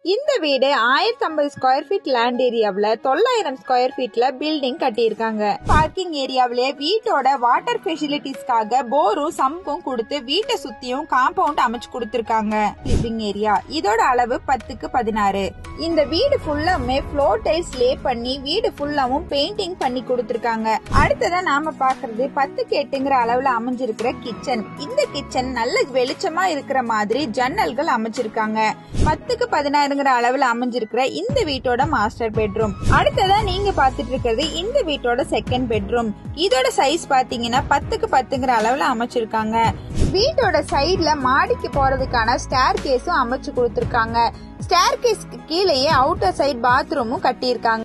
இந்த வீடு ஆயிரத்தி ஐம்பது ஸ்கொயர் ஃபீட் லேண்ட் ஏரியாவுல தொள்ளாயிரம் ஸ்கொயர் ஃபீட்ல பில்டிங் கட்டியிருக்காங்க பார்க்கிங் ஏரியாவிலே வீட்டோட வாட்டர் ஃபெசிலிட்டிஸ்க்காக போரும் சம்பும் கொடுத்து வீட்டை சுத்தியும் காம்பவுண்ட் அமைச்சு கொடுத்திருக்காங்க லிவிங் ஏரியா இதோட அளவு பத்துக்கு பதினாறு இந்த வீடு ஃபுல்லாமே ஃப்ளோர் டைல்ஸ் லே பண்ணி வீடு ஃபுல்லாவும் பெயிண்டிங் பண்ணி கொடுத்திருக்காங்க அடுத்ததா நாம பாக்குறது பத்துக்கு எட்டுங்கிற அளவுல அமைஞ்சிருக்கிற கிச்சன் இந்த கிச்சன் நல்ல வெளிச்சமா இருக்கிற மாதிரி ஜன்னல்கள் அமைச்சிருக்காங்க பத்துக்கு பதினாறுங்கிற அளவுல அமைஞ்சிருக்கிற இந்த வீட்டோட மாஸ்டர் பெட்ரூம் அடுத்ததா நீங்க பாத்துட்டு இருக்கிறது இந்த வீட்டோட செகண்ட் பெட்ரூம் இதோட சைஸ் பாத்தீங்கன்னா பத்துக்கு பத்துங்கிற அளவுல அமைச்சிருக்காங்க வீட்டோட சைடுல மாடிக்கு போறதுக்கான ஸ்டேர் கேஸும் அமைச்சு கொடுத்திருக்காங்க ஸ்டேர் கேஸ்க்கு கீழேயே அவுட்டர் சைட் பாத்ரூமும் கட்டியிருக்காங்க